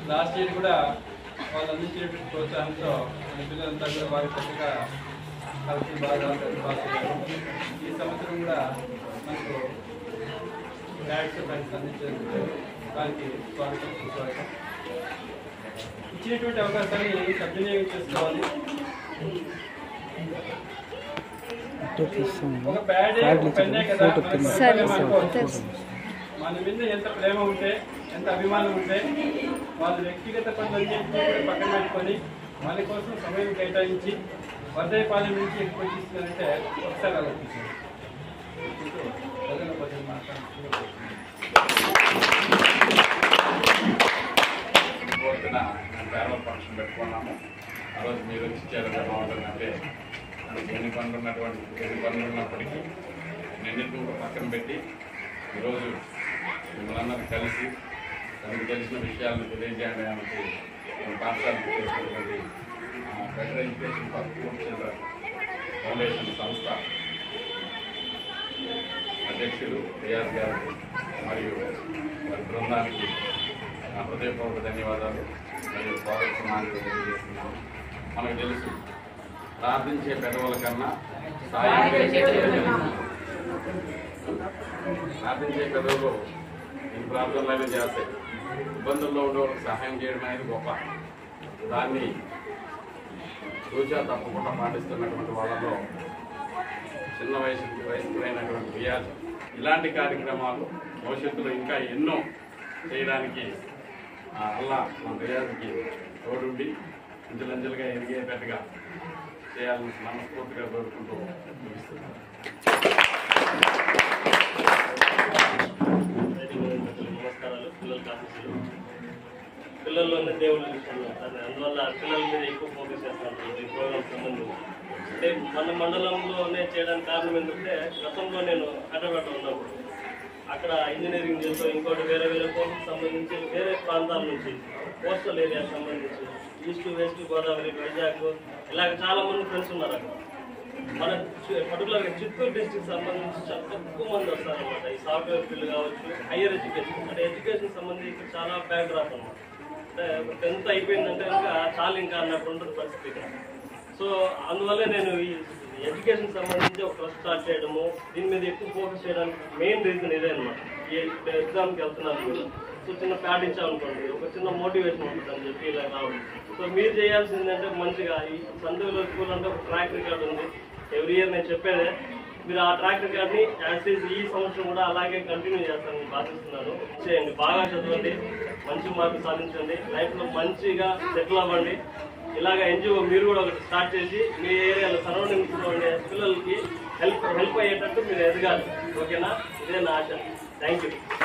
Last year కూడా వాళ్ళు అందించినటువంటి ప్రోత్సాహంతో మన పిల్లలంతా కూడా బాగా చక్కగా కలిసి బాగా పాస్ అయ్యారు ఈ సంవత్సరం కూడా మనకు బ్యాగ్స్ ఫ్రెండ్స్ అందించేందుకు దానికి స్వాగతం సుస్వాగతం ఇచ్చినటువంటి అవకాశాన్ని సద్వినియోగం చేసుకోవాలి ఒక బ్యాడ్ పెన్నే కదా మనకు సరే, మనకు సరే, తెలుసు. మన మీద ఎంత ప్రేమ ఉంటే ఎంత అభిమానం ఉంటే వాళ్ళ వ్యక్తిగత పనులన్నింటినీ కూడా పక్కన పెట్టుకొని మన కోసం సమయం కేటాయించి వర్ధయపాలెం నుంచి ఎక్కువ తీసుకున్నారంటే ఒకసారి ఆలోచించండి ప్రజల ప్రజలు మాట్లాడుతున్నారు కోరుతున్న ఫేర్వెల్ ఫంక్షన్ పెట్టుకున్నాము ఆ రోజు మీరు వచ్చి చేరగా బాగుంటుందంటే మనకి ఎన్ని పనులు ఉన్నటువంటి ఎన్ని పనులు ఉన్నప్పటికీ నిన్నింటి కూడా పక్కన పెట్టి ఈరోజు మిమ్మల్ని అందరినీ కలిసి తనకు తెలిసిన విషయాలను తెలియజేయడానికి మన పాఠశాలకు చేసినటువంటి better education for poor children foundation సంస్థ అధ్యక్షులు రియాజ్ గారు మరియు వారి బృందానికి నా హృదయపూర్వక ధన్యవాదాలు మరియు స్వాగత సమాజం తెలియజేస్తున్నాను మనకు తెలుసు ప్రార్థించే పెదవుల కన్నా సాయం చేసే చేతులు. ప్రార్థించే పెదవులు ఈ ప్రార్థనలైనా చేస్తాయి ఇబ్బందుల్లో ఉండేవాళ్ళకి సహాయం చేయడం అనేది గొప్ప దాన్ని సూచన తప్పకుండా పాటిస్తున్నటువంటి వాళ్ళలో చిన్న వయసు వయసుకులైనటువంటి రియాజ్ ఇలాంటి కార్యక్రమాలు భవిష్యత్తులో ఇంకా ఎన్నో చేయడానికి ఆ అల్లా మన రియాజ్కి తోడుండి అంచెలంచెలుగా ఎదిగేటట్టుగా చేయాలని మనస్ఫూర్తిగా కోరుకుంటూ ముగిస్తున్నాను నమస్కారాలు పిల్లల ఆఫీసులు పిల్లల్లోనే దేవుడు విషయంలో అది అందువల్ల పిల్లల మీద ఎక్కువ ఫోకస్ చేస్తాను ఈ ప్రోగ్రామ్ సంబంధించి అంటే మన మండలంలోనే చేయడానికి కారణం ఏంటంటే గతంలో నేను కట్టబెట్ట ఉన్నప్పుడు అక్కడ ఇంజనీరింగ్ చేస్తూ ఇంకోటి వేరే వేరే కోర్సుకు సంబంధించి వేరే ప్రాంతాల నుంచి కోస్టల్ ఏరియా సంబంధించి ఈస్ట్ వెస్ట్ గోదావరి వైజాగ్ ఇలాగ చాలా మంది ఫ్రెండ్స్ ఉన్నారు అక్కడ మన పర్టికులర్గా చిత్తూరు డిస్ట్రిక్ట్ సంబంధించి చాలా తక్కువ మంది వస్తారనమాట ఈ సాఫ్ట్వేర్ ఫీల్డ్ కావచ్చు హయ్యర్ ఎడ్యుకేషన్ అంటే ఎడ్యుకేషన్ సంబంధించి ఇక్కడ చాలా బ్యాక్ డ్రాప్ అనమాట అంటే టెన్త్ అయిపోయిందంటే ఇంకా చాలు ఇంకా అన్నట్టు ఉంటుంది పరిస్థితి ఇక్కడ సో అందువల్ల నేను ఈ ఎడ్యుకేషన్ సంబంధించి ఒక ట్రస్ట్ స్టార్ట్ చేయడము దీని మీద ఎక్కువ ఫోకస్ చేయడానికి మెయిన్ రీజన్ ఇదే అనమాట ఈ ఎగ్జామ్కి వెళ్తున్నాను కూడా సో చిన్న ప్యాడ్ ఇచ్చామనుకోండి ఒక చిన్న మోటివేషన్ ఉంటుంది అని చెప్పి ఇలా రావడం సో మీరు చేయాల్సింది అంటే మంచిగా ఈ సందులో స్కూల్ అంటే ఒక ట్రాక్ రికార్డ్ ఉంది ఎవ్రీ ఇయర్ నేను చెప్పేదే మీరు ఆ ట్రాక్ రికార్డ్ని యాజ్ ఈజ్ ఈ సంవత్సరం కూడా అలాగే కంటిన్యూ చేస్తానని భావిస్తున్నాను చేయండి బాగా చదవండి మంచి మార్కులు సాధించండి లైఫ్లో మంచిగా సెటిల్ అవ్వండి ఇలాగ ఎన్జిఓ మీరు కూడా ఒకటి స్టార్ట్ చేసి మీ ఏరియాలో సరౌండింగ్స్లో ఉండే పిల్లలకి హెల్ప్ హెల్ప్ అయ్యేటట్టు మీరు ఎదగాలి ఓకేనా ఇదే నా ఆశ థ్యాంక్ యూ